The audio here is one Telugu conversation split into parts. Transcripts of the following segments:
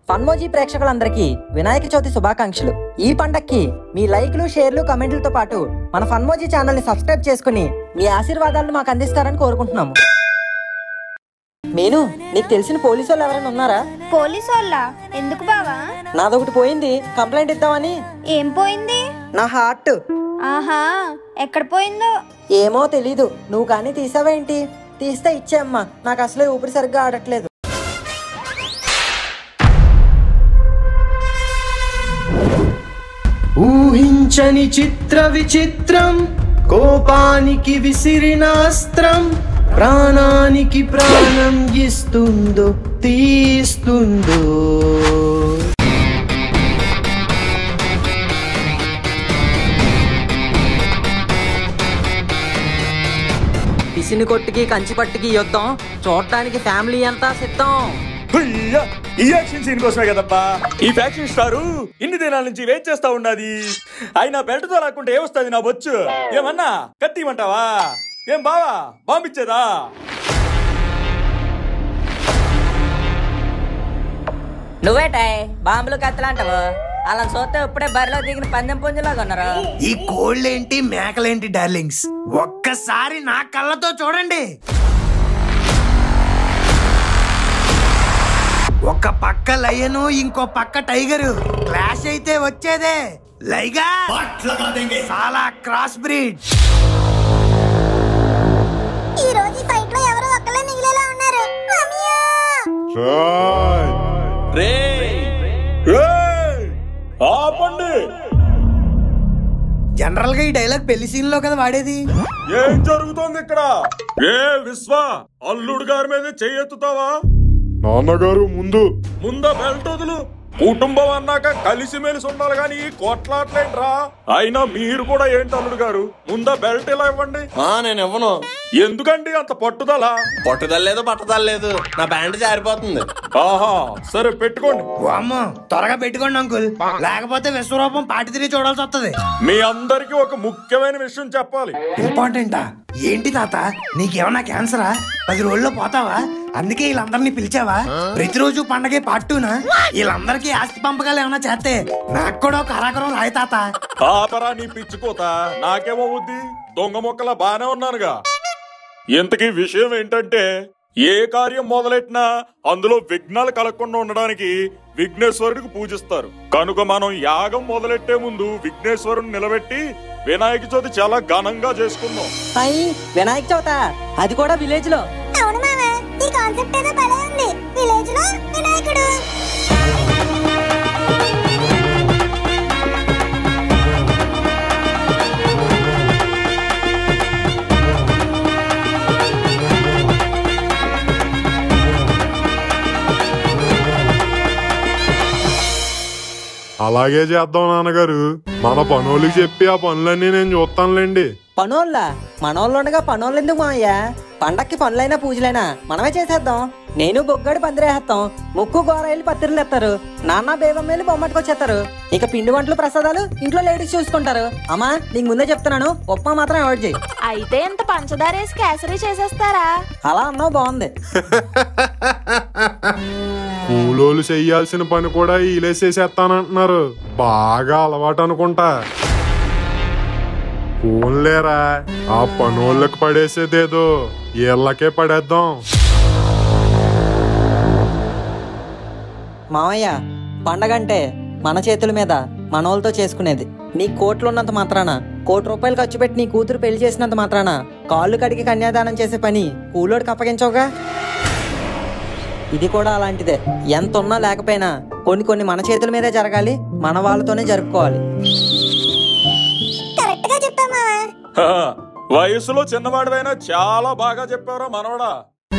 ఫన్మోజీ ప్రేక్షకులందరికీ వినాయక చవితి శుభాకాంక్షలు ఈ పండక్కి మీ లైక్లు షేర్లు కమెంట్లతో పాటు మన ఫన్మోజీ ఛానల్ ని సబ్స్క్రైబ్ చేసుకుని మీ ఆశీర్వాదాలను మాకు అందిస్తారని కోరుకుంటున్నాము మీను నీకు తెలిసిన పోలీసు వాళ్ళు ఎవరైనా ఉన్నారా పోలీసు వాళ్ళ ఎందుకు బావా నాదొకటి పోయింది కంప్లైంట్ ఇద్దామని ఏం పోయింది నా హార్ట్ ఆహా ఎక్కడ పోయిందో ఏమో తెలీదు నువ్వు కానీ తీసావేంటి తీస్తే ఇచ్చేయమ్మా నాకు అసలే ఊపిరి సరిగ్గా ఆడట్లేదు ఊహించని చిత్ర విచిత్రం కోపానికి విసిరినాస్త్రం ప్రాణానికి ప్రాణం ఇస్తుందో తీస్తుందో పిసిని కొట్టుకి కంచి పట్టుకి యుద్ధం చూడటానికి ఫ్యామిలీ అంతా సిద్ధం హుయ్యా! ఈ యాక్షన్ సీన్ కోసమే కదబ్బా ఈ ఫ్యాక్షన్ స్టారు ఇన్ని దినాల నుంచి వెయిట్ చేస్తా ఉన్నది ఆయన బెల్ట్ తో లాక్కుంటే ఏమొస్తుంది నా బొచ్చు ఏమన్నా కత్తిమంటావా ఏం బావా బాంబిచ్చేదా నువ్వేటాయ్ బాంబులు కత్తలంటావు అలా చూస్తే ఇప్పుడే బరిలో దిగిన పందెం పుంజులాగా ఉన్నారు ఈ కోళ్ళేంటి మేకలేంటి డార్లింగ్స్ ఒక్కసారి నా కళ్ళతో చూడండి ఒక పక్క లయను ఇంకో పక్క టైగరు క్లాష్ అయితే వచ్చేదే లైగా చాలా క్రాస్ బ్రీడ్ ఈ రోజు ఫైట్ లో ఎవరు ఒక్కలే మిగిలేలా ఉన్నారు రే ఆపండి జనరల్ గా ఈ డైలాగ్ పెళ్లి సీన్ లో కదా వాడేది ఏం జరుగుతోంది ఇక్కడ ఏ విశ్వ అల్లుడు గారి మీద చెయ్యెత్తుతావా నాన్నగారు ముందు ముంద బెల్ట్ వదులు కుటుంబం అన్నాక కలిసిమెలిసి ఉండాలి కానీ ఈ కొట్లాట్లేంట్రా అయినా మీరు కూడా ఏంటి అల్లుడు గారు ముంద బెల్ట్ ఇలా ఇవ్వండి ఆ నేను ఇవ్వను ఎందుకండి అంత పట్టుదల పట్టుదల లేదు పట్టుదల లేదు నా బ్యాండ్ జారిపోతుంది ఆహా సరే పెట్టుకోండి వామ్మో త్వరగా పెట్టుకోండి అంకుల్ లేకపోతే విశ్వరూపం పాటి తిరిగి చూడాల్సి వస్తుంది మీ అందరికి ఒక ముఖ్యమైన విషయం చెప్పాలి ఇంపార్టెంటా ఏంటి తాత నీకేమన్నా క్యాన్సరా పది రోజుల్లో పోతావా అందుకే వీళ్ళందరినీ పిలిచావా ప్రతిరోజు పండగే పార్టూనా వీళ్ళందరికీ ఆస్తి పంపకాలు ఏమన్నా చేస్తే నాకు కూడా ఒక అరాకరం రాయి తాత ఆపరా నీ పిచ్చుకోత నాకేమో బుద్ధి దొంగ మొక్కలా బానే ఉన్నానుగా ఇంతకీ విషయం ఏంటంటే ఏ కార్యం మొదలెట్టినా అందులో విఘ్నాలు కలగకుండా ఉండడానికి విఘ్నేశ్వరుడికి పూజిస్తారు కనుక మనం యాగం మొదలెట్టే ముందు విఘ్నేశ్వరుని నిలబెట్టి వినాయక చవితి చాలా ఘనంగా చేసుకుందాం అయ్యి వినాయక చవిత అది కూడా విలేజ్ లో అవును మామ ఈ కాన్సెప్ట్ ఏదో భలే ఉంది విలేజ్ లో వినాయకుడు అలాగే చేద్దాం నాన్నగారు మన పనులకి చెప్పి ఆ పనులన్నీ నేను చూస్తానులేండి పనోళ్ళ మనోళ్ళు ఉండగా పనోళ్ళు ఎందుకు మావయ్య పండక్కి పనులైనా పూజలైనా మనమే చేసేద్దాం నేను బొగ్గడి పందిరేస్తాం ముక్కు గోరాయిలు పత్రిలు ఎత్తారు నాన్న బేబమ్మేలు బొమ్మట్టుకొచ్చేస్తారు ఇక పిండి వంటలు ప్రసాదాలు ఇంట్లో లేడీస్ చూసుకుంటారు అమ్మా నీకు ముందే చెప్తున్నాను ఉప్మా మాత్రం అవాయిడ్ చేయి అయితే ఇంత పంచదార వేసి కేసరి చేసేస్తారా అలా అన్నావు బాగుంది కూలోలు చెయ్యాల్సిన పని కూడా ఈలేసేసేస్తానంటున్నారు బాగా అలవాటు అనుకుంటా పోన్లేరా ఆ పనోళ్ళకి పడేసేదేదో వీళ్ళకే పడేద్దాం మావయ్య పండగంటే మన చేతుల మీద మనోళ్ళతో చేసుకునేది నీ కోట్లు ఉన్నంత మాత్రాన కోటి రూపాయలు ఖర్చు పెట్టి నీ కూతురు పెళ్లి చేసినంత మాత్రాన కాళ్ళు కడిగి కన్యాదానం చేసే పని కూలోడికి అప్పగించవుగా ఇది కూడా అలాంటిదే ఎంత ఉన్నా లేకపోయినా కొన్ని కొన్ని మన చేతుల మీదే జరగాలి మన వాళ్ళతోనే జరుపుకోవాలి కరెక్ట్ గా చెప్పా మామ హా, వయసులో చిన్నవాడివైనా చాలా బాగా చెప్పారా మనవడా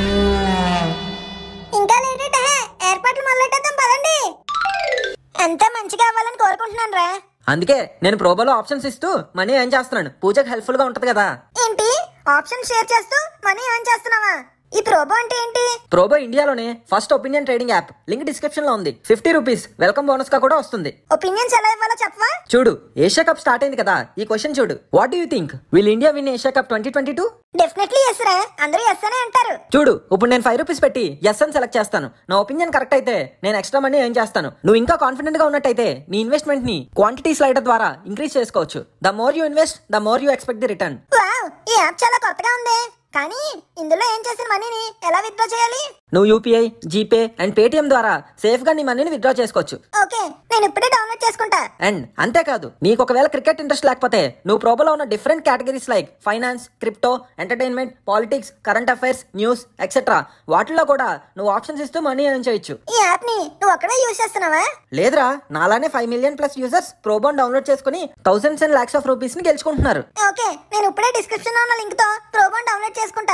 ఇంకా లేటేట ఏర్పాట్లు మొదలెట్టేద్దాం పదండి అంతా మంచిగా అవ్వాలని కోరుకుంటున్నాను రా అందుకే నేను ప్రోబోలో ఆప్షన్స్ ఇస్తూ మనీ ఏం చేస్తున్నాను పూజకు హెల్ప్ఫుల్ గా ఉంటది కదా ఏంటి ఆప్షన్ షేర్ చేస్తూ మనీ ఏం చేస్తున్నావా ఈ ప్రోబో అంటే ఏంటి ప్రోబో ఇండియాలోనే first opinion trading app link description లో ఉంది ఫిఫ్టీ రూపీస్ వెల్కమ్ బోనస్ గా కూడా వస్తుంది ఒపీనియన్స్ ఎలా ఇవ్వాలో చెప్పవా చూడు ఏషియా కప్ స్టార్ట్ అయింది కదా ఈ క్వశ్చన్ చూడు what you think will India win Asia cup twenty twenty two definitely yes రా అందరూ ఎస్ అనే అంటారు చూడు ఇప్పుడు నేను ఫైవ్ రూపీస్ పెట్టి ఎస్ అని సెలెక్ట్ చేస్తాను నా ఒపీనియన్ కరెక్ట్ అయితే నేను ఎక్స్ట్రా మనీ ఏం చేస్తాను నువ్వు ఇంకా కాన్ఫిడెంట్ గా ఉన్నట్టయితే నీ ఇన్వెస్ట్మెంట్ ని క్వాంటిటీ స్లైడర్ ద్వారా ఇంక్రీజ్ చేసుకోవచ్చు the more you invest the more you expect the return wow ఈ యాప్ చాలా కొత్తగా ఉంది కానీ ఇందులో ఏం చేసిన మనీని ఎలా విత్డ్రా చేయాలి నువ్వు యూపీఐ జీపే అండ్ పేటిఎం ద్వారా సేఫ్ గా నీ మనీని విత్డ్రా చేసుకోవచ్చు ఓకే నేను ఇప్పుడే డౌన్లోడ్ చేసుకుంటా అండ్ అంతేకాదు నీకు ఒకవేళ క్రికెట్ ఇంట్రెస్ట్ లేకపోతే నువ్వు ప్రోబోలో ఉన్న different categories like finance crypto entertainment politics current affairs news etcetera వాటిల్లో కూడా నువ్వు ఆప్షన్స్ ఇస్తూ మనీ ఎర్న్ చేయొచ్చు ఈ యాప్ ని నువ్వు ఒక్కడే యూజ్ చేస్తున్నావా లేదురా నాలానే ఫైవ్ మిలియన్ ప్లస్ యూజర్స్ ప్రోబోన్ డౌన్లోడ్ చేసుకుని thousands and lakhs of rupees ని గెలుచుకుంటున్నారు ఓకే నేను ఇప్పుడే డిస్క్రిప్షన్ లో ఉన్న లింక్ తో ప్రోబోన్ డౌన్లోడ్ చేసుకుంటా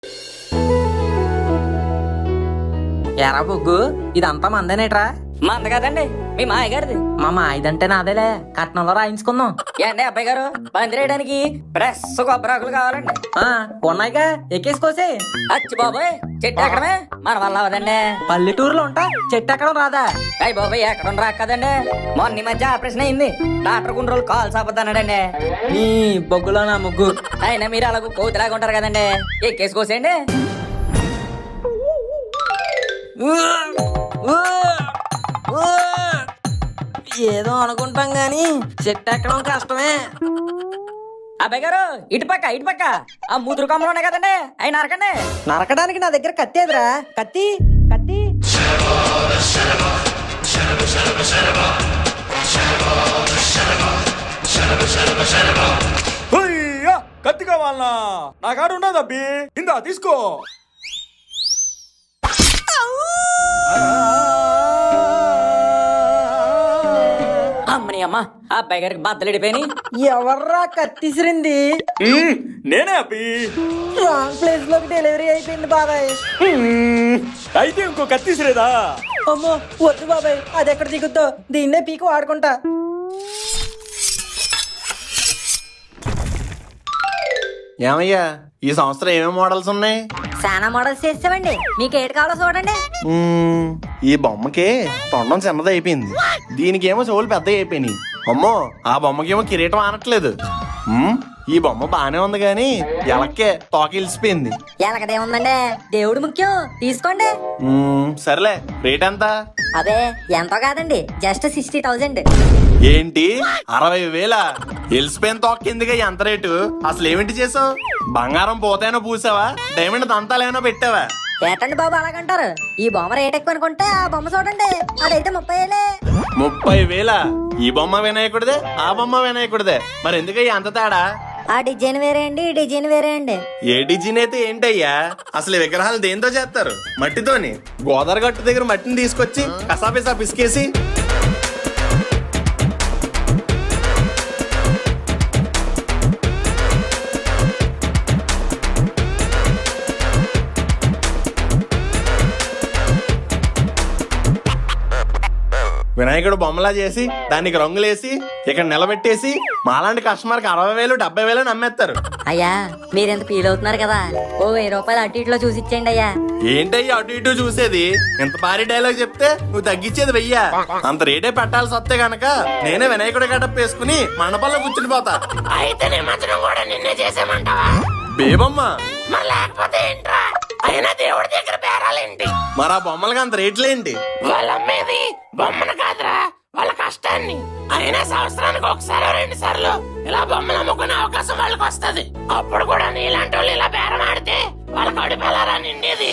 ఎరా బొగ్గు ఇదంతా మందనేట్రా మంద కదండి మీ మాయ గారిది మా మాయిదంటే నాదేలే కట్నంలో రాయించుకుందాం ఏండి అబ్బాయి గారు బందిరేయడానికి ప్రెస్ కొబ్బరాకులు కావాలండి ఆ, ఉన్నాయిగా ఎక్కేసుకోసే అచ్చి బాబాయ్ చెట్టు ఎక్కడమే మన వల్ల అవదండి పల్లెటూరులో ఉంటా చెట్టు ఎక్కడం రాదా అయ్యి బాబాయ్ ఎక్కడ ఉండరా కదండి మొన్న ఈ మధ్య ఆపరేషన్ అయింది డాక్టర్ కొన్ని రోజులు కాల్ సాపొద్దన్నాడండి నీ బొగ్గులో నా ముగ్గు అయినా మీరు అలాగ కోతిలాగా ఉంటారు కదండి ఎక్కేసుకోసేయండి ఏదో అనుకుంటాం గాని చెట్టు ఎక్కడం కష్టమే అబ్బాయి గారు ఇటు పక్క ఇటు పక్క ఆ మూతురు కొమ్మలు ఉన్నాయి కదండి అవి నరకండి నరకడానికి నా దగ్గర కత్తి ఎదురా కత్తి కత్తి హయ్యా, కత్తి కావాలనా నా కాడు ఉన్నది అబ్బి ఇందా తీసుకో అమ్మని అమ్మ ఆ అబ్బాయి గారికి బద్దలు ఇడిపోయినాయి ఎవర్రా కత్తిసిరింది మ్మ్, నేనే అబ్బి రాంగ్ ప్లేస్ లోకి డెలివరీ అయిపోయింది బాబాయ్ మ్మ్, అయితే ఇంకో కత్తిసిరేదా అమ్మో వద్దు బాబాయ్ అది ఎక్కడ దిగుద్దో దీన్నే పీకి వాడుకుంటా ఏమయ్యా ఈ సంవత్సరం ఏమేమి మోడల్స్ ఉన్నాయి చాలా మోడల్స్ చేసామండి మీకు ఏది కావాలో చూడండి మ్మ్, ఈ బొమ్మకి తొండం చిన్నది అయిపోయింది దీనికేమో చెవులు పెద్ద అయిపోయినాయి అమ్మో ఆ బొమ్మకేమో కిరీటం ఆనట్లేదు మ్మ్, ఈ బొమ్మ బానే ఉంది కానీ ఎలక్కే తోక ఇలిసిపోయింది ఎలాగదేముందండి దేవుడు ముఖ్యం తీసుకోండి మ్మ్, సర్లే రేట్ ఎంత అదే ఎంతో కాదండి జస్ట్ సిక్స్టీ థౌజండ్ ఏంటి అరవై వేల ఎలిసిపోయిన తోక ఎందుగా ఎంత రేటు అసలు ఏమిటి చేసావు బంగారం పోతేనో పూసావా డైమండ్ దంతాలేనో పెట్టావా ఏటండి బాబు అలాగంటారు ఈ బొమ్మ రేట్ ఎక్కువ అనుకుంటే ఆ బొమ్మ చూడండి అదైతే ముప్పై వేలే ముప్పై వేల ఈ బొమ్మ వినాయకుడిదే ఆ బొమ్మ వినాయకుడిదే మరి ఎందుకయ్యా అంత తేడా ఆ డిజైన్ వేరే అండి ఈ డిజైన్ వేరే అండి ఏ డిజైన్ అయితే ఏంటయ్యా అసలు ఈ విగ్రహాలు దేంతో చేస్తారు మట్టితోని గోదావరి గట్టు దగ్గర మట్టిని తీసుకొచ్చి కసాపిసా పిసికేసి వినాయకుడు బొమ్మలా చేసి దానికి రంగులేసి ఇక్కడ నిలబెట్టేసి మాలాంటి కస్టమర్కి అరవై వేలు డెబ్బై వేలు నమ్మేస్తారు అయ్యా మీరెంత ఫీల్ అవుతున్నారు కదా ఓ వెయ్యి రూపాయలు అటు ఇట్లో చూసి ఇచ్చేయండి అయ్యా ఏంటయ్యా అటు ఇటు చూసేది ఇంత భారీ డైలాగ్ చెప్తే నువ్వు తగ్గించేది వెయ్యా అంత రేటే పెట్టాల్సి వస్తే గనక నేనే వినాయకుడి గడప వేసుకుని మండపంలో కూర్చుని పోతా అయితే నిమజ్జనం కూడా నిన్నే చేసేమంటావా బేబమ్మ మరి లేకపోతే ఏంట్రా అయినా దేవుడి దగ్గర బేరాలేంటి మరి ఆ బొమ్మలకి అంత రేట్లేంటి వాళ్ళ అమ్మేది బొమ్మను కాదురా వాళ్ళ కష్టాన్ని అయినా సంవత్సరానికి ఒకసారి రెండు సార్లు ఇలా బొమ్మలు అమ్ముకునే అవకాశం వాళ్ళకి వస్తది అప్పుడు కూడా నీలాంటి వాళ్ళు ఇలా బేరం ఆడితే వాళ్ళ కడుపు ఎలా నిండేది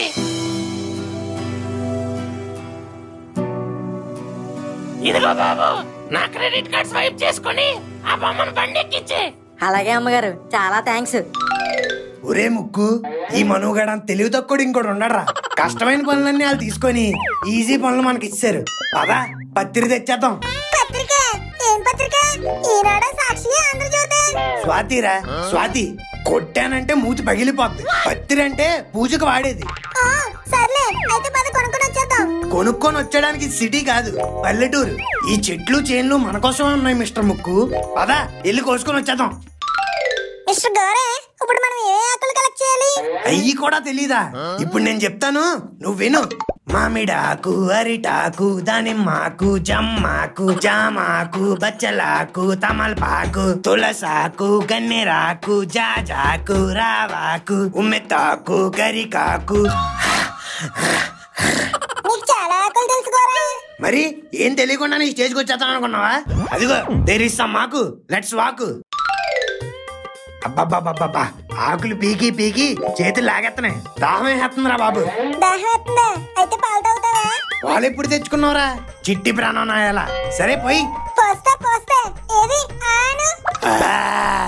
ఇదిగో బాబు నా క్రెడిట్ కార్డ్ స్వైప్ చేసుకుని ఆ బొమ్మను బండి ఎక్కించే అలాగే అమ్మగారు చాలా థ్యాంక్స్ ఒరే ముక్కు ఈ మనుగడ తెలివి తక్కువ ఇంకోటి ఉండడరా కష్టమైన పనులన్నీ వాళ్ళు తీసుకొని ఈజీ పనులు మనకి ఇచ్చారు పదా పత్తిరి తెచ్చేద్దాం పత్రిక ఏం పత్రిక ఈనాడు సాక్షి ఆంధ్రజ్యోతి స్వాతిరా స్వాతి కొట్టానంటే మూతి పగిలిపోద్ది పత్తిరి అంటే పూజకు వాడేది సర్లే అయితే పద కొనుక్కొని వచ్చేద్దాం కొనుక్కొని వచ్చడానికి సిటీ కాదు పల్లెటూరు ఈ చెట్లు చేన్లు మన కోసమే ఉన్నాయి మిస్టర్ ముక్కు పదా వెళ్ళి కోసుకొని వచ్చేద్దాం మిస్టర్ గోరే ఇప్పుడు మనం ఏ ఆకులు కలెక్ట్ చేయాలి అయ్యి కూడా తెలీదా ఇప్పుడు నేను చెప్తాను నువ్వు విను మామిడాకు అరిటాకు దానిమ్మాకు జమ్మాకు జామాకు బచ్చలాకు తమలపాకు తులసాకు గన్నేరాకు జాజాకు రావాకు ఉమ్మెత్తాకు గరికాకు నీకు చాలా ఆకులు తెలుసుకోరా మరి ఏం తెలియకుండా నీ స్టేజ్కి వచ్చేస్తాను అనుకున్నావా అదిగో దేర్ ఇస్ సమ్ మాకు లెట్స్ వాక్ అబ్బబ్బబ్బబ్బా ఆకులు పీకి పీకి చేతులు లాగెత్తనే దాహం వేస్తుందిరా బాబు దాహం వేస్తుందా అయితే పాలు తాగుతావా వాళ్ళు ఎప్పుడు తెచ్చుకున్నావురా చిట్టి ప్రాణం నాయాల సరే పోయి పోస్తా పోస్తా ఏది ఆను ఆ!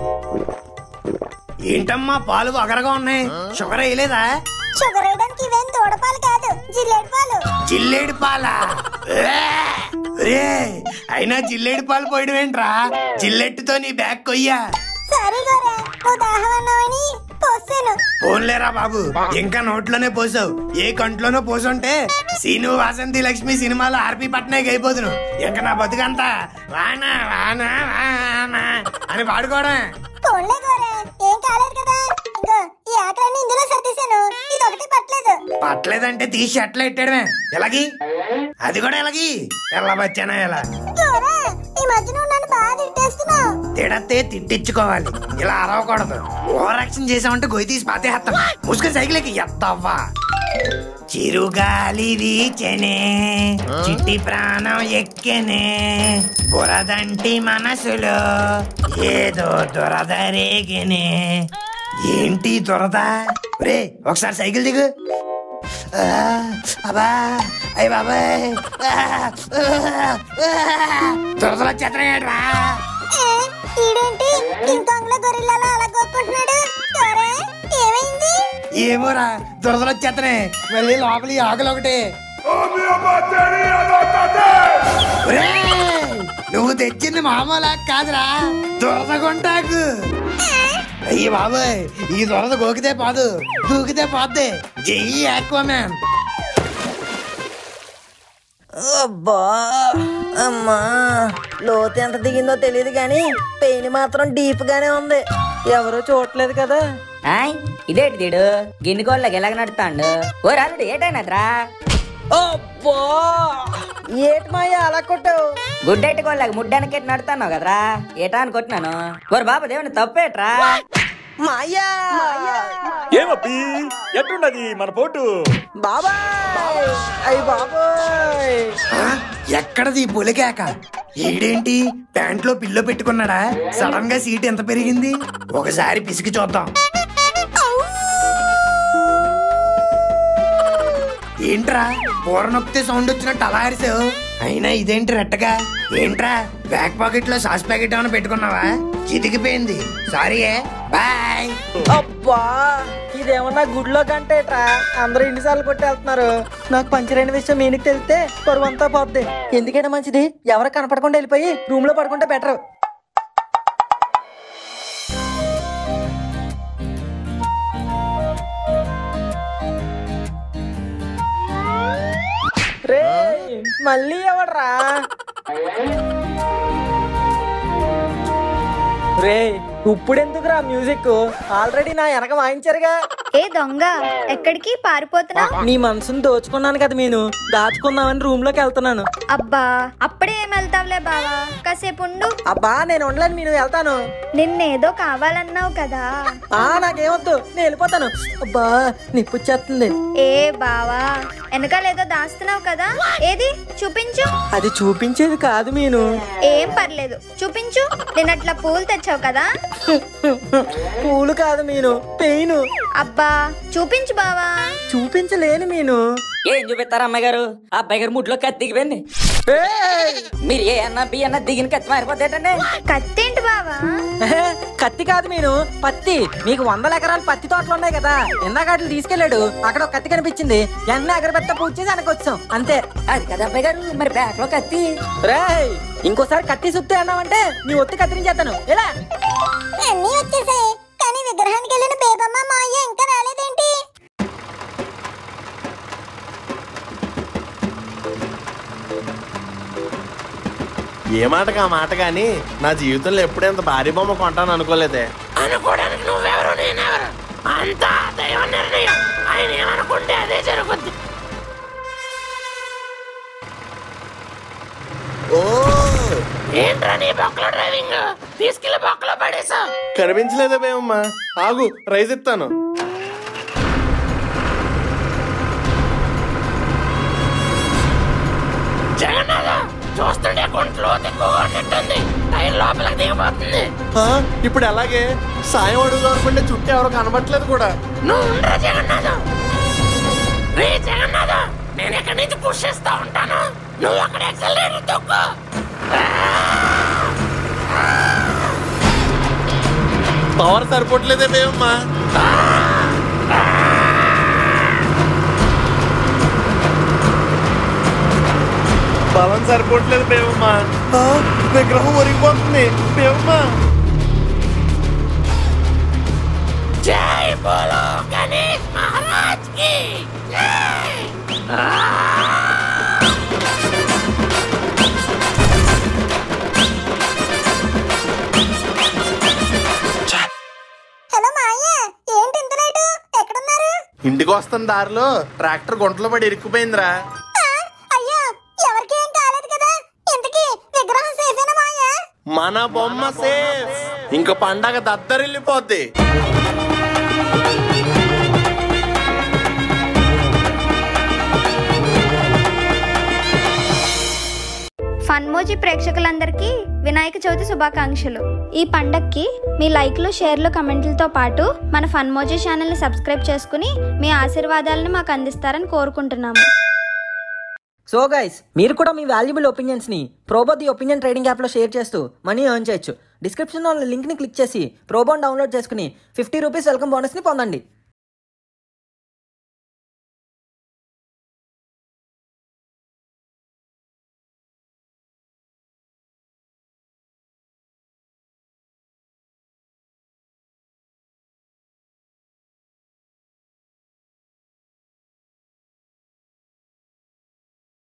ఏంటమ్మా పాలు వగరగా ఉన్నాయి షుగర్ వేయలేదా షుగర్ వేయడానికి ఇవేం తోడపాలు కాదు జిల్లేడు పాలు జిల్లేడు పాలా రే అయినా జిల్లేడు పాలు పోయడం ఏంట్రా జిల్లెట్టుతో నీ బ్యాగ్ కొయ్యా సారీ గోరా నువ్వు దాహం అన్నావని పోసాను పోన్లేరా బాబు ఇంకా నోట్లోనే పోసావు ఏ కంట్లోనో పోసుంటే సీను వాసంతి లక్ష్మి సినిమాలో ఆర్పి పట్నాయక్ అయిపోదును ఇంకా నా బతుకంతా వానా వానా వానా అని పాడుకోవడం పోన్లే గోరా ఏం కాలేదు కదా ఇంకో ఈ ఆకులన్నీ ఇందులో సర్దేశాను ఇది ఒకటి పట్టలేదు పట్టలేదంటే తీసి షర్ట్లో పెట్టాడమే ఎలాగి అది కూడా ఎలాగి ఎలా వచ్చానా ఎలా గోరా ఈ మధ్య నువ్వు నన్ను బాగా తిట్టేస్తున్నావు తిడతే తిట్టించుకోవాలి ఇలా అరవకూడదు ఓవర్ యాక్షన్ చేసామంటే గొయ్యి తీసి పాతేస్తాం ముసుగు సైకిల్కి ఎత్తవ్వా చిరుగాలి వీచెనే చిట్టి ప్రాణం ఎక్కెనే బురదంటి మనసులో ఏదో దురద రేగెనే ఏంటి దురద రే ఒకసారి సైకిల్ దిగు ఆ, అబ్బా అయ్య బాబాయ్ ఆ, ఆ, ఆ, దురదలు వచ్చేస్తున్నాయట్రా ఏ, ఈడేంటి కింగ్ కాంగ్ లో గొరిల్లాలో అలా కొట్టుకుంటున్నాడు గోరా ఏమైంది ఏమోరా దురదలు వచ్చేస్తున్నాయి మళ్ళీ లోపలి ఆకలి ఒకటి ఒరేయ్, నువ్వు తెచ్చింది మామూలు ఆకు కాదురా దురద కొంటాకు అయ్యి బాబాయ్ ఈ దురద గోకితే పోదు దూకితే పోద్ది జెయ్యి ఆక్వామ్యాన్ అబ్బా అమ్మా లోతు ఎంత దిగిందో తెలియదు కానీ పెయిన్ మాత్రం డీప్ గానే ఉంది ఎవరూ చూడట్లేదు కదా ఆయ్ ఇదేంటి తీడు గిన్నె కోళ్ళకి ఎలాగ నడుతాండు ఓ రాలుడు ఏటైనదిరా అబ్బా ఏటి మాయ అలా కొట్టావు గుడ్డెట్టి కోళ్ళకి ముడ్డానికి నడుతున్నావు కదరా ఏటా అని కొట్టినాను ఓరు బాబు దేవుని తప్పేట్రా మాయా ఏమప్పి ఎట్టుండది మన పోటు బాబాయ్ అయ్యి బాబాయ్ ఆ, ఎక్కడది ఈ పులికేక ఈడేంటి ప్యాంట్లో పిల్లో పెట్టుకున్నాడా సడన్ గా సీట్ ఎంత పెరిగింది ఒకసారి పిసికి చూద్దాం ఏంట్రా కూర నొక్కితే సౌండ్ వచ్చినట్టు అలా అరిసావు అయినా ఇదేంటి రెట్టగా ఏంట్రా బ్యాక్ పాకెట్ లో సాస్ ప్యాకెట్ ఏమైనా పెట్టుకున్నావా చితికిపోయింది సారీ బాయ్ అబ్బా ఇదేమన్నా గుడిలో గంటేట్రా అందరూ ఇన్నిసార్లు కొట్టి వెళ్తున్నారు నాకు పంచరైన విషయం ఈయనకి తెలిస్తే పరువంతా పోద్ది ఎందుకంటే మంచిది ఎవరు కనపడకుండా వెళ్ళిపోయి రూమ్ లో పడుకుంటే బెటర్ రే మళ్ళీ ఎవడ్రా రే ఇప్పుడెందుకురా మ్యూజిక్ ఆల్రెడీ నా వెనక వాయించారుగా ఏ దొంగ ఎక్కడికి పారిపోతున్నా నీ మనసును దోచుకున్నాను కదా నేను దాచుకుందామని రూమ్ లోకి వెళ్తున్నాను అబ్బా అప్పుడే ఏం వెళ్తావులే బావా కాసేపు ఉండు అబ్బా నేను ఉండలేను నేను వెళ్తాను నిన్నేదో కావాలన్నావు కదా ఆ నాకేమొద్దు నేను వెళ్ళిపోతాను అబ్బా నిప్పుచ్చేస్తుంది ఏ బావా వెనకాలేదో దాస్తున్నావు కదా ఏది చూపించు అది చూపించేది కాదు మీను ఏం పర్లేదు చూపించు నేను అట్లా పూలు తెచ్చావు కదా పూలు కాదు మీను పెయిన్ అబ్బా చూపించు బావా చూపించలేను మీను ఏం చూపిస్తారా అమ్మాయి గారు ఆ అబ్బాయి గారు ముడ్లో కత్తి దిగిపోయింది ఏయ్! మీరు ఏ అన్నా బి అన్నా దిగిన కత్తి మారిపోతేటండి కత్తేంటి బావా ఎహే, కత్తి కాదు మీను పత్తి మీకు వందల ఎకరాలు పత్తి తోటలు ఉన్నాయి కదా ఇందాక అట్లా తీసుకెళ్ళాడు అక్కడ ఒక కత్తి కనిపించింది వెంటనే అగరబెత్త పూజ చేసి వెనక్కి వచ్చాం అంతే అది కదా అబ్బాయి గారు మరి బ్యాక్ లో కత్తి రేయ్ ఇంకోసారి కత్తి సుత్తే అన్నావంటే నీ ఒత్తి కత్తిరించేస్తాను ఎలా అన్నీ వచ్చేసాయి కానీ విగ్రహానికి వెళ్ళిన బేబమ్మ మా అయ్య ఇంకా రాలేదేంటి ఏ మాటకు ఆ మాట కానీ నా జీవితంలో ఎప్పుడూ ఇంత భారీ బొమ్మ కొంటాను అనుకోలేదే అనుకోవడానికి నువ్వెవరు నేనెవరు అంతా దైవ నిర్ణయం ఆయన ఏమనుకుంటే అదే జరుగుద్ది ఓ ఏంట్రా నీ బొక్కలో డ్రైవింగ్ తీసుకెళ్లి బొక్కలో పడేసావు కనిపించలేదే బేమమ్మ ఆగు రైస్ ఇస్తాను జగన్నాథ చూస్తుంటే గుంట్లో ఎక్కువగా ఉన్నట్టుంది టైర్ లోపలికి దిగిపోతుంది ఆ, ఇప్పుడు ఎలాగే సాయం అడుగుదాం అనుకుంటే చుట్టూ ఎవరు కనబట్లేదు కూడా నువ్వు ఉండరా జగన్నాథం రే జగన్నాథం నేను ఎక్కడి నుంచి పుష్ చేస్తా ఉంటాను నువ్వు అక్కడ ఎక్సలేటర్ తొక్కు పవర్ సరిపోవట్లేదే బేమమ్మ బలం సరిపోవట్లేదు బేమమ్మ ఆ, విగ్రహం ఒరిగిపోతుంది బేమమ్మ జై బోలో గణేష్ మహారాజ్ కి జై హలో మాయ ఏంటి ఇంత లేటు ఎక్కడున్నారు ఇంటికి వస్తున్న దారిలో ట్రాక్టర్ గుంటలో పడి ఇరుక్కుపోయిందిరా ఆ, అయ్యో ఎవరికి ఏం కాలేదు కదా ఇంతకీ విగ్రహం చేసేనా మాయ మన బొమ్మ సేఫ్ ఇంక పండగ దద్దరిల్లిపోద్ది ఫన్మోజీ ప్రేక్షకులందరికీ వినాయక చవితి శుభాకాంక్షలు ఈ పండక్కి మీ లైక్లు షేర్లు కమెంట్లతో పాటు మన ఫన్మోజీ ఛానల్ని సబ్స్క్రైబ్ చేసుకుని మీ ఆశీర్వాదాలను మాకు అందిస్తారని కోరుకుంటున్నాము సో గైస్ మీరు కూడా మీ వాల్యుబుల్ ఒపీనియన్స్ ని Probo the opinion trading app లో షేర్ చేస్తూ మనీ ఎర్న్ చేయొచ్చు డిస్క్రిప్షన్ లో లింక్ ని క్లిక్ చేసి ప్రోబోన్ డౌన్లోడ్ చేసుకుని ఫిఫ్టీ రూపీస్ వెల్కమ్ బోనస్ ని పొందండి